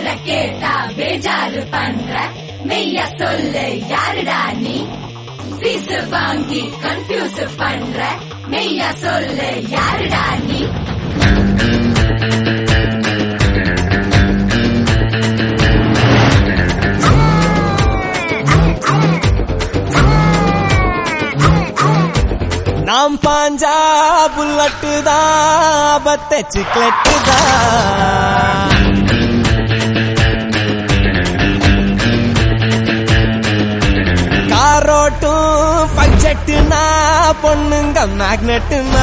பேரை கேட்டா பேஜாரு பண்ற மெய்ய சொல்லு யாருடா நீ பீஸ் வாங்கி கன்ஃபியூஸ் பண்ற மெய்ய சொல்லு யாருடா நீ நாம் பாஞ்சா புல்லட்டு தான் பத்த சிக்லெட்டு தான் காரோட்டும் பஞ்சட்டுனா பொண்ணுங்க மேக்னெட்டுனா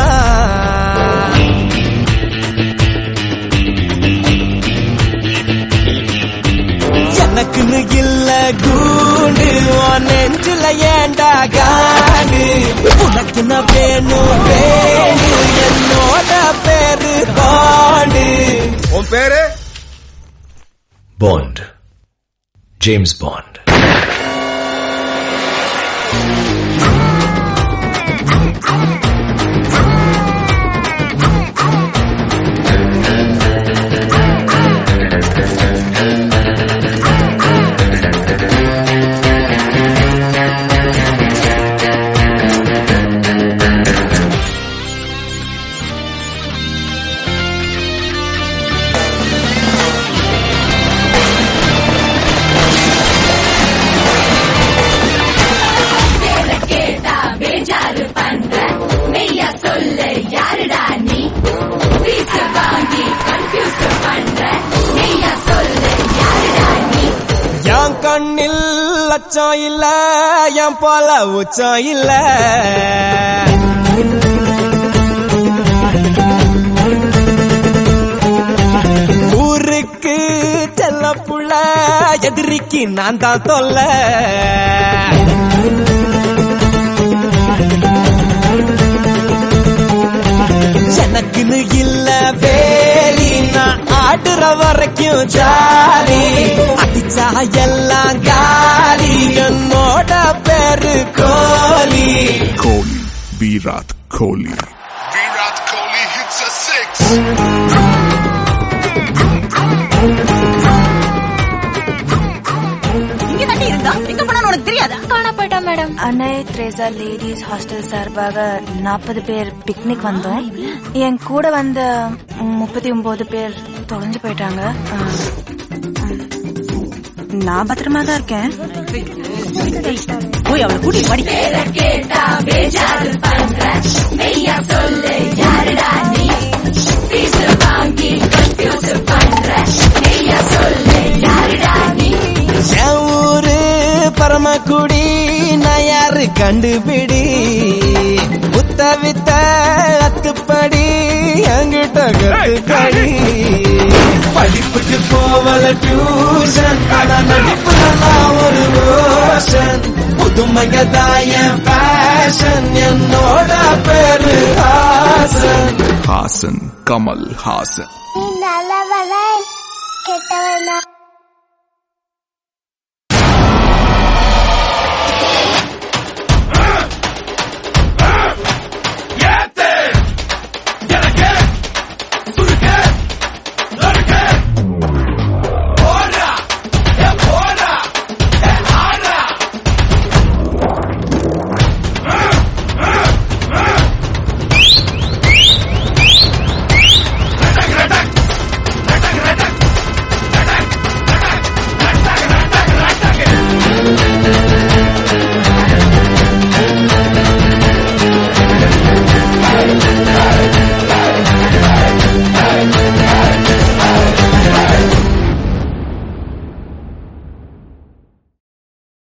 எனக்குன்னு இல்ல கூண்டு உன் நெஞ்சுல ஏண்டா காண்டு உனக்கு நான் வேணும் வேணும் என்னோட பேரு பாண்டு உன் பேரு Bond. James Bond. பேரை கேட்டா பேஜாரு பண்ற மெய்ய சொல்லு யாருடா நீ பீஸ் வாங்கி கன்ஃபியூஸ் பண்ற மெய்ய சொல்லு யாருடா நீ என் கண்ணில் லட்சம் இல்ல என் போல உச்சம் இல்ல ஊருக்கு செல்ல புள்ள எதிரிக்கு நான் தான் தொல்ல எனக்குன்னு இல்ல வேலி நான் ஆடுற வரைக்கும் ஜாலி அடிச்சா எல்லாம் காலி என்னோட பேரு கோலி Kohli, Virat Kohli. Virat Kohli hits a six. இங்க தாண்டி இருந்தா எங்க போனான்னு உனக்கு தெரியாதா காண போயிட்டா மேடம் அன்னை த்ரேசா லேடிஸ் ஹாஸ்டல் சார்பாக நாற்பது பேர் பிக்னிக் வந்தோம் என் கூட வந்த முப்பத்தி ஒன்பது பேர் தொலைஞ்சு போயிட்டாங்க ஆ, ம். நான் பத்திரமா தான் இருக்கேன் போய் அவளை கூட்டிட்டு படி பேரை கேட்டா பேஜாரு பண்ற மெய்ய சொல்லு யாருடா நீ பீஸ் வாங்கி கன்ஃபியூஸ் பண்ற மெய்ய சொல்லு யாருடா நீ என் ஊரு பரமக்குடி நான் யாரு கண்டுபிடி புத்த வித்த அத்துப்படி என்கிட்ட கத்துக்கடி படிப்புக்கு போவல டியூஷன் ஆனா நடிப்புல நான் ஒரு ரோஷன் புதுமைக தான் என் பேஷன் என்னோட பேரு ஹாசன் Hasan, Kamal Hasan. நீ நல்லவனா கெட்டவனா